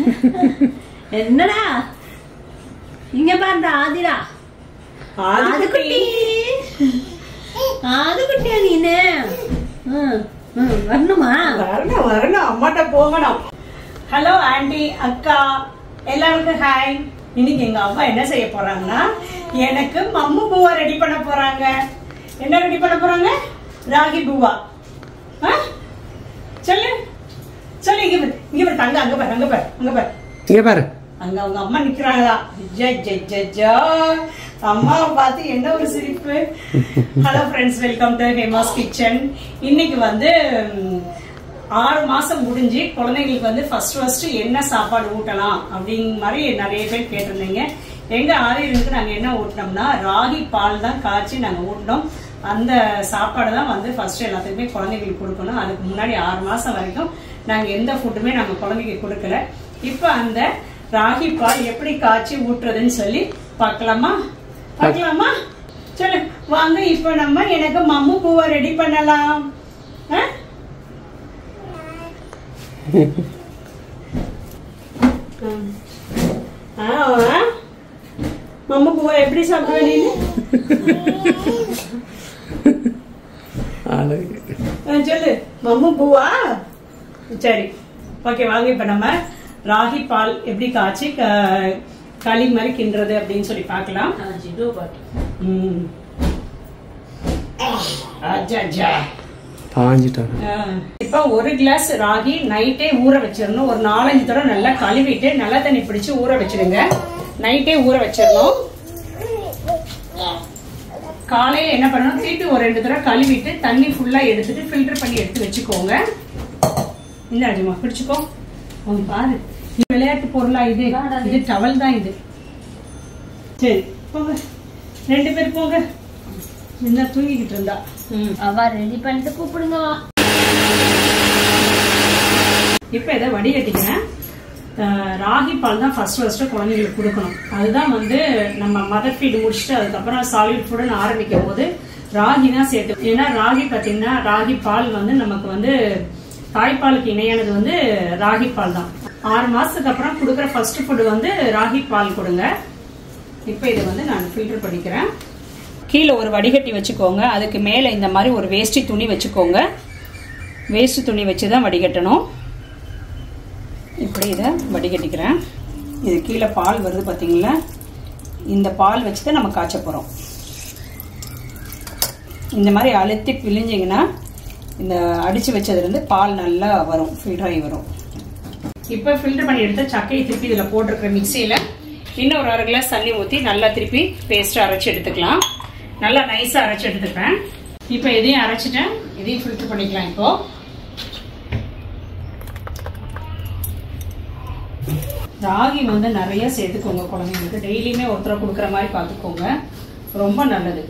என்னடா இங்க பாருடா ஆதிரா ஆதிக்குட்டி. ஆதுக்குட்டியா நீனு ம், ம், வரணுமா வரணும் வரணும் அம்மாட்ட போகணும் ஹலோ ஆண்டி அக்கா எல்லாருக்கும் ஹாய் இன்னைக்கு எங்க அம்மா என்ன செய்ய போறாங்கன்னா எனக்கு மம்மு பூவா ரெடி பண்ண போறாங்க என்ன ரெடி பண்ண போறாங்க ராகி பூவா ஆ? சொல்லு சொல்லு இங்க பாரு இங்க பாரு தங்க அங்க பாரு அங்க பாரு அங்க பாரு இங்க பாரு அங்க அவங்க அம்மா நிக்கிறாங்களா ஜெ ஜெ ஜெ ஜோ அம்மாவை பார்த்து என்ன ஒரு சிரிப்பு hello friends welcome to Hema's kitchen இன்னைக்கு வந்து ம், ஆறு மாசம் முடிஞ்சு குழந்தைங்களுக்கு வந்து ஃபர்ஸ்ட் ஃபர்ஸ்ட் என்ன சாப்பாடு ஊட்டலாம் அப்படிங்கிற மாதிரி நிறைய பேர் கேட்டிருந்தீங்க எங்க ஆரியனுக்கு நாங்க என்ன ஊட்டினோம்னா ராகி பால் தான் காய்ச்சி நாங்க ஊட்டினோம் அந்த சாப்பாடு தான் வந்து ஃபர்ஸ்ட் எல்லாத்துக்குமே குழந்தைங்களுக்கு கொடுக்கணும் அதுக்கு முன்னாடி ஆறு மாசம் வரைக்கும் நாங்க எந்த ஃபுட்டுமே நாங்க குழந்தைக்கு கொடுக்கல இப்ப அந்த ராகி பால் எப்படி காய்ச்சி ஊட்டுறதுன்னு சொல்லி பார்க்கலாமா பார்க்கலாமா சரி வாங்க இப்ப நம்ம எனக்கு மம்மு பூவை ரெடி பண்ணலாம் ஆ? ஆ, ஆ. மம்மு பூவை எப்படி சாப்பிடுவ நீனு ஆளு ஆ, சொல்லு மம்மு பூவா சரி ஓகே வாங்க இப்ப நம்ம ராகி பால் எப்படி காய்ச்சி க- களி மாதிரி கிண்டுறது அப்படின்னு சொல்லி பார்க்கலாம் ம். அஜஜா. பாஞ்சிட்டாங்க ஆ, இப்ப ஒரு கிளாஸ் ராகி நைட்டே ஊற வச்சிடணும் ஒரு நாலஞ்சு தடவை நல்லா கழுவிட்டு நல்ல தண்ணி பிடிச்சு ஊற வச்சிடுங்க நைட்டே ஊற வச்சிடணும் காலையில என்ன பண்ணணும் திருப்பி ஒரு ரெண்டு தடவை கழுவிட்டு தண்ணி ஃபுல்லா எடுத்துட்டு ஃபில்டர் பண்ணி எடுத்து வச்சுக்கோங்க இந்த அஜமா பிடிச்சுக்கோ அவங்க பாரு இது விளையாட்டு பொருளா இது இது டவல் தான் இது சரி போங்க ரெண்டு பேர் போங்க என்ன தூங்கிக்கிட்டு இருந்தா ம் அவ ரெடி பண்ணிட்டு கூப்பிடுங்க வா இப்போ இதை வடிகட்டிக்கிறேன் அஹ் ராகி பால் தான் ஃபர்ஸ்ட் ஃபர்ஸ்ட் குழந்தைங்களுக்கு கொடுக்கணும் அதுதான் வந்து நம்ம மதர் ஃபீட் முடிச்சுட்டு அதுக்கப்புறம் சாலிட் ஃபுட்னு ஆரம்பிக்கும் போது ராகி தான் சேர்த்து ஏன்னா ராகி பார்த்தீங்கன்னா ராகி பால் வந்து நமக்கு வந்து தாய்ப்பாலுக்கு இணையானது வந்து ராகி பால் தான் ஆறு மாசத்துக்கு அப்புறம் கொடுக்குற ஃபர்ஸ்ட் ஃபுட் வந்து ராகி பால் கொடுங்க இப்போ இதை வந்து நான் ஃபில்டர் பண்ணிக்கிறேன் கீழே ஒரு வடிகட்டி வச்சுக்கோங்க அதுக்கு மேலே இந்த மாதிரி ஒரு வேஷ்டி துணி வச்சுக்கோங்க வேஸ்ட் துணி வச்சு தான் வடிகட்டணும் இப்படி இதை வடிகட்டிக்கிறேன் இது கீழே பால் வருது பார்த்தீங்களா இந்த பால் வச்சு தான் நம்ம காய்ச்ச போகிறோம் இந்த மாதிரி அழுத்தி பிழிஞ்சிங்கன்னா இந்த அடித்து வச்சதுலேருந்து பால் நல்லா வரும் ஃபில்டர் ஆகி வரும் இப்போ ஃபில்டர் பண்ணி எடுத்து சக்கையை திருப்பி இதில் போட்டிருக்கிற மிக்சியில் இன்னும் ஒரு அரை கிளாஸ் தண்ணி ஊற்றி நல்லா திருப்பி பேஸ்ட்டாக அரைச்சி எடுத்துக்கலாம் நல்லா நைஸாக அரைச்சி எடுத்துப்பேன் இப்போ இதையும் அரைச்சிட்டேன் இதையும் ஃபில்டர் பண்ணிக்கலாம் இப்போது ராகி வந்து நிறைய சேர்த்துக்கோங்க குழந்தைங்களுக்கு டெய்லியுமே ஒருத்தரை கொடுக்குற மாதிரி பார்த்துக்கோங்க ரொம்ப நல்லது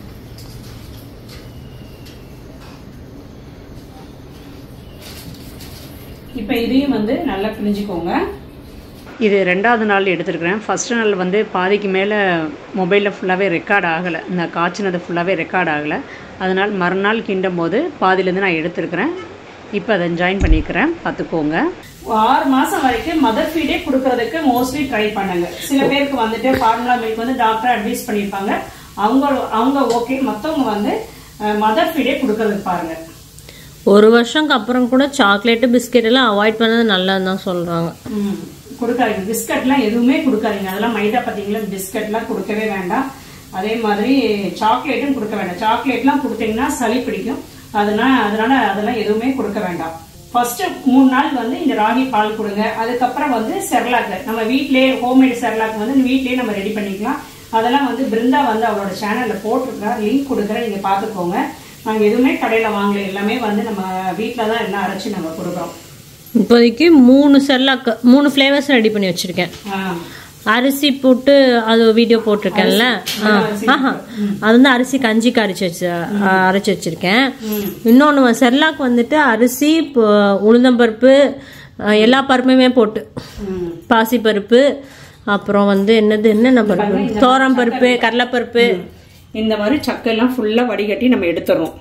இப்போ இதையும் வந்து நல்லா பிழிஞ்சுக்கோங்க இது ரெண்டாவது நாள் எடுத்துருக்கிறேன் ஃபர்ஸ்ட் நாள் வந்து பாதிக்கு மேலே மொபைலில் ஃபுல்லாகவே ரெக்கார்ட் ஆகலை இந்த காய்ச்சினது ஃபுல்லாகவே ரெக்கார்ட் ஆகலை அதனால் மறுநாள் கிண்டும் போது பாதியிலேருந்து நான் எடுத்துருக்கிறேன் இப்போ அதை ஜாயின் பண்ணிக்கிறேன் பார்த்துக்கோங்க ஆறு மாதம் வரைக்கும் மதர் ஃபீடே கொடுக்கறதுக்கு மோஸ்ட்லி ட்ரை பண்ணுங்க சில பேருக்கு வந்துட்டு ஃபார்முலா மில்க் வந்து டாக்டர் அட்வைஸ் பண்ணியிருப்பாங்க அவங்க அவங்க ஓகே மற்றவங்க வந்து மதர் ஃபீடே கொடுக்கறதுக்கு பாருங்க ஒரு வருஷம்க்கு அப்புறம் கூட சாக்லேட்டு பிஸ்கெட் எல்லாம் அவாய்ட் பண்ணது நல்லதுன்னு தான் சொல்றாங்க ம், கொடுக்காதீங்க பிஸ்கட்லாம் எதுவுமே கொடுக்காதீங்க அதெல்லாம் மைதா பார்த்தீங்களா பிஸ்கட்லாம் கொடுக்கவே வேண்டாம் அதே மாதிரி சாக்லேட்டும் கொடுக்க வேண்டாம் சாக்லேட்லாம் கொடுத்தீங்கன்னா சளி பிடிக்கும் அதனால அதனால அதெல்லாம் எதுவுமே கொடுக்க வேண்டாம் ஃபர்ஸ்ட் மூணு நாள் வந்து இந்த ராகி பால் கொடுங்க அதுக்கப்புறம் வந்து செர்லாக் நம்ம வீட்லயே ஹோம்மேட் செர்லாக் வந்து வீட்லயே நம்ம ரெடி பண்ணிக்கலாம் அதெல்லாம் வந்து பிருந்தா வந்து அவளோட சேனல்ல போட்டிருக்கா லிங்க் கொடுக்குறேன் நீங்க பாத்துக்கோங்க நாங்க எதுவுமே கடையில வாங்கல எல்லாமே வந்து நம்ம வீட்டில தான் எல்லாம் அரைச்சு நம்ம கொடுக்குறோம் இப்போதைக்கு மூணு செல்லாக் மூணு ஃப்ளேவர்ஸ் ரெடி பண்ணி வச்சிருக்கேன் ஆ. அரிசி போட்டு அது வீடியோ போட்டிருக்கேன்ல ஆ, ஆஹா அது வந்து அரிசி கஞ்சிக்கு அரைச்சி வச்சு ஆ, அரைச்சி வச்சிருக்கேன் இன்னொன்று செர்லாக் வந்துட்டு அரிசி இப்போ உளுந்தம்பருப்பு ஆ, எல்லா பருப்புமே போட்டு ம். பாசிப்பருப்பு அப்புறம் வந்து என்னது என்னென்ன பருப்பு தோரம் பருப்பு கடலைப்பருப்பு இந்த மாதிரி சக்கையெல்லாம் ஃபுல்லா வடிகட்டி நம்ம எடுத்துறோம்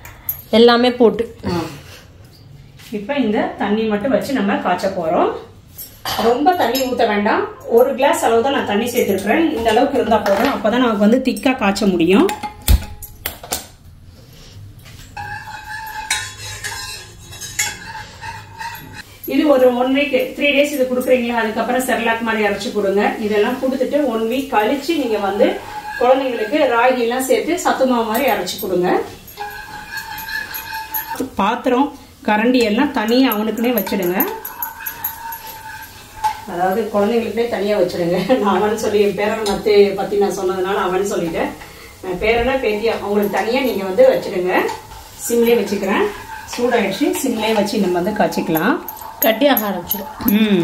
எல்லாமே போட்டு இப்போ இந்த தண்ணி மட்டும் வச்சு நம்ம காய்ச்ச போறோம் ரொம்ப தண்ணி ஊத்த வேண்டாம் ஒரு கிளாஸ் அளவு தான் நான் தண்ணி சேர்த்திருக்கிறேன் இந்த அளவுக்கு இருந்தா போதும் அப்பதான் நமக்கு வந்து திக்கா காய்ச்ச முடியும் இது ஒரு ஒன் வீக் த்ரீ டேஸ் இது கொடுக்குறீங்களா அதுக்கப்புறம் செர்லாக் மாதிரி அரைச்சு கொடுங்க இதெல்லாம் கொடுத்துட்டு ஒன் வீக் கழிச்சு நீங்க வந்து குழந்தைங்களுக்கு ராகி எல்லாம் சேர்த்து சத்து மாவு மாதிரி அரைச்சு கொடுங்க பாத்திரம் கரண்டி எல்லாம் தனியா அவனுக்குனே வச்சிடுங்க அதாவது குழந்தைங்களுக்குனே தனியா வச்சிடுங்க நான் அவன் சொல்லி என் பேரன் மத்து பத்தி நான் சொன்னதுனால அவன் சொல்லிட்டேன் நான் பேரனா பேத்தியா அவங்களுக்கு தனியா நீங்க வந்து வச்சிடுங்க சிம்லேயே வச்சுக்கிறேன் சூடாயிடுச்சு சிம்லேயே வச்சு நம்ம வந்து காய்ச்சிக்கலாம் கட்டியாக ஆரம்பிச்சிடும் ம்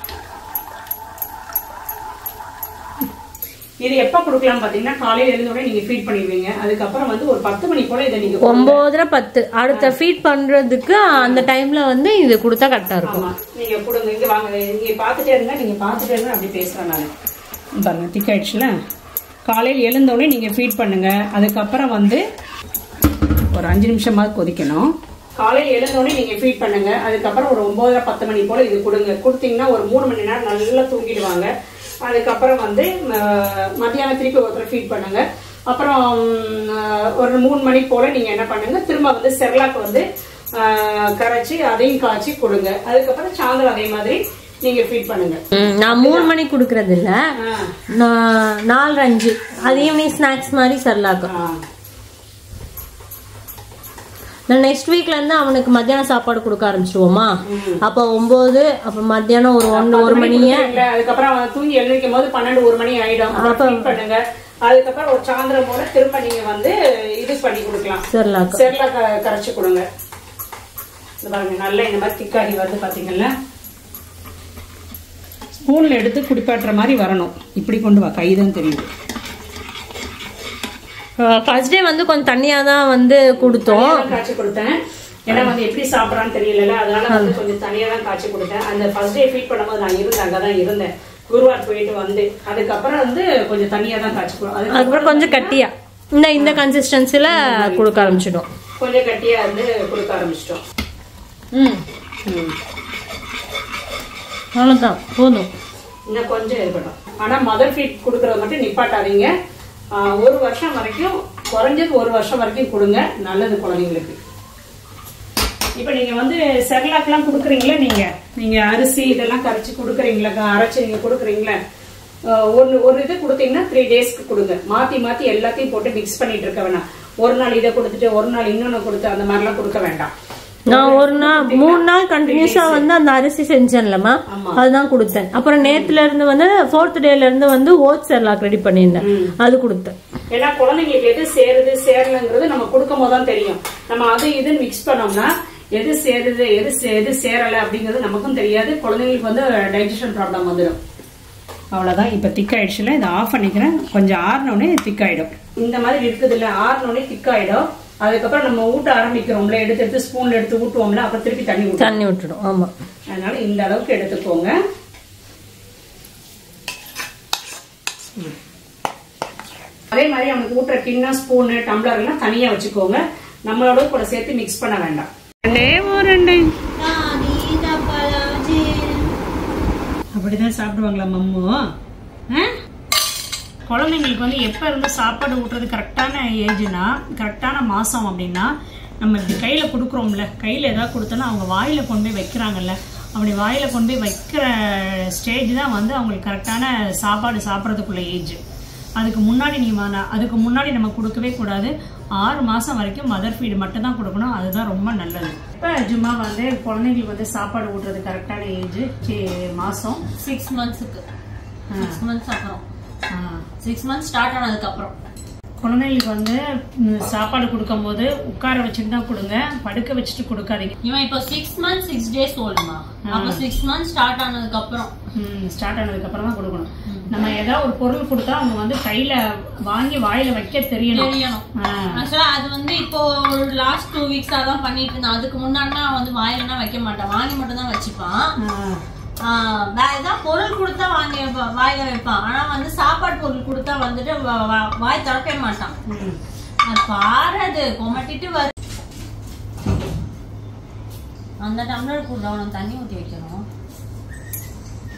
இது எப்ப கொடுக்கலாம் பாத்தீங்கன்னா காலையில எழுந்த உடனே நீங்க ஃபீட் பண்ணிடுவீங்க அதுக்கப்புறம் வந்து ஒரு பத்து மணி போல இதை நீங்க ஒன்பதரை பத்து அடுத்த ஃபீட் பண்றதுக்கு அந்த டைம்ல வந்து இது கொடுத்தா கரெக்டா இருக்கும் ஆமா நீங்க கொடுங்க இங்க வாங்க நீங்க பாத்துட்டே இருங்க நீங்க பாத்துட்டே இருங்க அப்படி பேசுறேன் நான் பாருங்க திக் ஆயிடுச்சுல காலையில் எழுந்த உடனே நீங்க ஃபீட் பண்ணுங்க அதுக்கப்புறம் வந்து ஒரு அஞ்சு நிமிஷமாவது கொதிக்கணும் காலையில் எழுந்த உடனே நீங்க ஃபீட் பண்ணுங்க அதுக்கப்புறம் ஒரு ஒன்பதரை பத்து மணி போல இது கொடுங்க கொடுத்தீங்கன்னா ஒரு மூணு மணி நேரம் நல்லா தூங்கிடுவாங்க அதுக்கப்புறம் வந்து ம- மத்தியானம் திருப்பி ஒருத்தர் ஃபீட் பண்ணுங்க அப்புறம் ம், ஒரு மூணு மணி போல நீங்க என்ன பண்ணுங்க திரும்ப வந்து செர்லாக் வந்து ஆ, கரைச்சி அதையும் காய்ச்சி கொடுங்க அதுக்கப்புறம் சாயந்தரம் அதே மாதிரி நீங்க ஃபீட் பண்ணுங்க ம், நான் மூணு மணி குடுக்கறது இல்ல ஆ, நான் நாலு அஞ்சு அது ஈவினிங் ஸ்நாக்ஸ் மாதிரி சரலாக்கும் ஆ. நான் நெக்ஸ்ட் வீக்ல இருந்து அவனுக்கு மத்தியானம் சாப்பாடு கொடுக்க ஆரம்பிச்சிருவோமா அப்ப ஒன்பது அப்ப மத்தியானம் ஒரு ஒன்னு ஒரு மணிய இல்ல, அதுக்கப்புறம் அவன் தூங்கி எழுந்திருக்கும் போது பன்னெண்டு ஒரு மணி ஆயிடும் அப்புறம் feed பண்ணுங்க அதுக்கப்புறம் ஒரு சாயந்தரம் போல திரும்ப நீங்க வந்து இது பண்ணி கொடுக்கலாம் சரலாக்கும் செர்லா க- கரைச்சு கொடுங்க இந்த பாருங்க நல்லா இந்த மாதிரி திக்காடி வருது பாத்தீங்கல்ல ஸ்பூன்ல எடுத்து குடிப்பாட்டுற மாதிரி வரணும் இப்படி கொண்டு வா கைதான் தெரியுது ஃபர்ஸ்ட் டே வந்து கொஞ்சம் தண்ணியா தான் வந்து கொடுத்தோம் தனியா தான் காய்ச்சி கொடுத்தேன் ஏன்னா வந்து எப்படி சாப்பிடறான்னு தெரியல அதனால வந்து கொஞ்சம் தனியா தான் காய்ச்சி கொடுத்தேன் அந்த ஃபர்ஸ்ட் டே ஃபீட் பண்ணும்போது நான் இருந்தேன் அங்கதான் இருந்தேன் குருவார் போயிட்டு வந்து அதுக்கப்புறம் வந்து கொஞ்சம் தனியா தான் காய்ச்சி கொடு அதுக்கு அதுக்கப்புறம் கொஞ்சம் கட்டியா இந்த இந்த கன்சிஸ்டன்சில கொடுக்க ஆரம்பிச்சிடும் கொஞ்சம் கட்டியா வந்து கொடுக்க ஆரம்பிச்சிட்டோம் ம் அவ்வளோதான் போதும் இன்னும் கொஞ்சம் இருக்கட்டும் ஆனா மதர் ஃபீட் கொடுக்கறத மட்டும் நிப்பாட்டாதீங்க ஆஹ் ஒரு வருஷம் வரைக்கும் குறைஞ்சது ஒரு வருஷம் வரைக்கும் கொடுங்க நல்லது குழந்தைங்களுக்கு இப்ப நீங்க வந்து செர்லாக்லாம் கொடுக்குறீங்களா நீங்க நீங்க அரிசி இதெல்லாம் கரைச்சு கொடுக்குறீங்களா அரைச்சு நீங்க கொடுக்குறீங்களா ஆஹ் ஒன்னு ஒரு இது கொடுத்தீங்கன்னா த்ரீ டேஸ்க்கு கொடுங்க மாத்தி மாத்தி எல்லாத்தையும் போட்டு மிக்ஸ் பண்ணிட்டு இருக்க வேணாம் ஒரு நாள் இதை கொடுத்துட்டு ஒரு நாள் இன்னொன்னு கொடுத்து அந்த மாதிரிலாம் கொடுக்க வேண்டாம் நான் ஒரு நாள் மூணு நாள் கண்டினியூஸா வந்து அந்த அரிசி செஞ்சேன்லமா அதுதான் கொடுத்தேன் அப்புறம் நேத்துல இருந்து வந்து ஃபோர்த் டேல இருந்து வந்து ஓட்ஸ் எல்லாம் ரெடி பண்ணியிருந்தேன் அது கொடுத்தேன் ஏன்னா குழந்தைங்களுக்கு எது சேருது சேரலங்கிறது நம்ம கொடுக்கும் போது தான் தெரியும் நம்ம அது இது மிக்ஸ் பண்ணோம்னா எது சேருது எது சே- எது சேரல அப்படிங்கிறது நமக்கும் தெரியாது குழந்தைங்களுக்கு வந்து டைஜஷன் ப்ராப்ளம் வந்துடும் அவ்வளவுதான் இப்ப திக் ஆயிடுச்சுல இதை ஆஃப் பண்ணிக்கிறேன் கொஞ்சம் ஆறினோடனே திக் ஆயிடும் இந்த மாதிரி இருக்குது இல்ல ஆறினோடனே திக் ஆயிடும் அதுக்கப்புறம் நம்ம ஊட்ட ஆரம்பிக்கிறோம்ல எடுத்து எடுத்து ஸ்பூன்ல எடுத்து ஊட்டுவோம்ல அப்புறம் திருப்பி தண்ணி ஊட்டும் தண்ணி விட்டுடும் ஆமா அதனால இந்த அளவுக்கு எடுத்துக்கோங்க அதே மாதிரி அவனுக்கு ஊட்டுற கிண்ணம் ஸ்பூனு டம்ளர் எல்லாம் தனியா வச்சுக்கோங்க நம்மளோட கூட சேர்த்து மிக்ஸ் பண்ண வேண்டாம் ரெண்டே ஒரு ரெண்டு அப்படிதான் சாப்பிடுவாங்களா மம்மு ஆ? குழந்தைங்களுக்கு வந்து எப்போ இருந்து சாப்பாடு ஊட்டுறது கரெக்டான ஏஜ்னா கரெக்டான மாதம் அப்படின்னா நம்ம இப்படி கையில் கொடுக்குறோம்ல கையில் ஏதாவது கொடுத்தோன்னா அவங்க வாயில் கொண்டு போய் வைக்கிறாங்கல்ல அப்படி வாயில் கொண்டு போய் வைக்கிற ஸ்டேஜ் தான் வந்து அவங்களுக்கு கரெக்டான சாப்பாடு சாப்பிட்றதுக்குள்ள ஏஜ் அதுக்கு முன்னாடி நீ வா- அதுக்கு முன்னாடி நம்ம கொடுக்கவே கூடாது ஆறு மாதம் வரைக்கும் மதர் ஃபீடு மட்டும் தான் கொடுக்கணும் அதுதான் ரொம்ப நல்லது இப்போ ஜும்மா வந்து குழந்தைங்களுக்கு வந்து சாப்பாடு ஊட்டுறது கரெக்டான ஏஜ் மாதம் சிக்ஸ் மந்த்ஸுக்கு சிக்ஸ் மந்த்ஸ் அப்புறம் சிக்ஸ் மந்த்ஸ் ஸ்டார்ட் ஆனதுக்கு அப்புறம் குழந்தைங்களுக்கு வந்து ம், சாப்பாடு கொடுக்கும்போது உட்கார வச்சுட்டு தான் கொடுங்க படுக்க வச்சுட்டு கொடுக்காதீங்க இவன் இப்போ சிக்ஸ் மந்த்ஸ் சிக்ஸ் டேஸ் ஓல்டுமா அப்போ சிக்ஸ் மந்த்ஸ் ஸ்டார்ட் ஆனதுக்கு அப்புறம் ஸ்டார்ட் ஆனதுக்கு அப்புறம் தான் கொடுக்கணும் நம்ம ஏதாவது ஒரு பொருள் கொடுத்தா அவங்க வந்து கையில வாங்கி வாயில வைக்க தெரியணும் தெரியணும் ஆ. ஆக்சுவலா அது வந்து இப்போ ஒரு லாஸ்ட் டூ வீக்ஸா தான் பண்ணிட்டு இருந்தேன் அதுக்கு முன்னாடினா வந்து வாயிலனா வைக்க மாட்டான் வாங்கி மட்டும் தான் வச்சுப்பான் ஆ. ஆஹ் வேற ஏதாவது பொருள் கொடுத்தா வாங்கி வைப்பான், வாயில வைப்பான் ஆனா வந்து சாப்பாடு பொருள் கொடுத்தா வந்துட்டு வா- வா- வாய் திறக்கவே மாட்டான் ம். அது பாரு அது கொமட்டிட்டு வரு அந்த டம்ளர் கூட அவனுக்கு தண்ணி ஊத்தி வைக்கணும்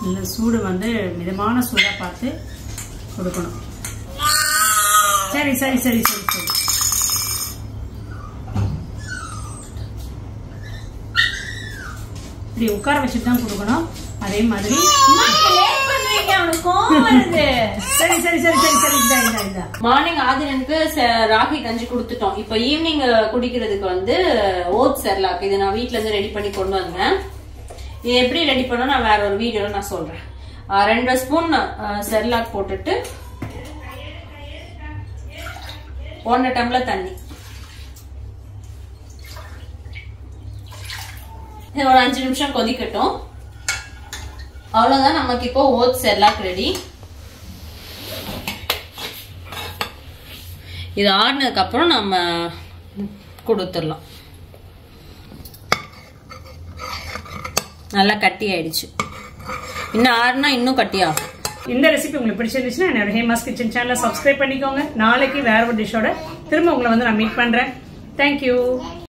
இந்த சூடு வந்து மிதமான சூடாக பார்த்து கொடுக்கணும் சரி சரி சரி சரி சரி இப்படி உட்கார வச்சுட்டு தான் கொடுக்கணும் அதே மாதிரி லேட் பண்றீங்க அவனுக்கு கோவம் வருது சரி சரி சரி சரி சரி இதா இதா இதா மார்னிங் ஆதிரனுக்கு ச- ராகி கஞ்சி கொடுத்துட்டோம் இப்போ ஈவினிங் குடிக்கிறதுக்கு வந்து ஓட் செர்லாக் இது நான் வீட்ல இருந்து ரெடி பண்ணி கொண்டு வந்தேன் இது எப்படி ரெடி பண்ணோம் நான் வேற ஒரு வீடியோல நான் சொல்றேன் ஆஹ் ரெண்டு ஸ்பூன் செர்லாக் போட்டுட்டு ஒன்றரை டம்ளர் தண்ணி இது ஒரு அஞ்சு நிமிஷம் கொதிக்கட்டும் அவ்வளவுதான் நமக்கு இப்போ ஓட் செர்லாக் ரெடி இது ஆடினதுக்கு அப்புறம் நம்ம கொடுத்துடலாம் நல்லா கட்டி ஆயிடுச்சு இன்னும் ஆறுனா இன்னும் கட்டி ஆகும் இந்த ரெசிபி உங்களுக்கு பிடிச்சிருந்துச்சுன்னா என்னோட ஹேமாஸ் கிச்சன் சேனலை சப்ஸ்கிரைப் பண்ணிக்கோங்க நாளைக்கு வேற ஒரு டிஷ்ஷோட திரும்ப உங்களை வந்து நான் மீட் பண்றேன் தேங்க்யூ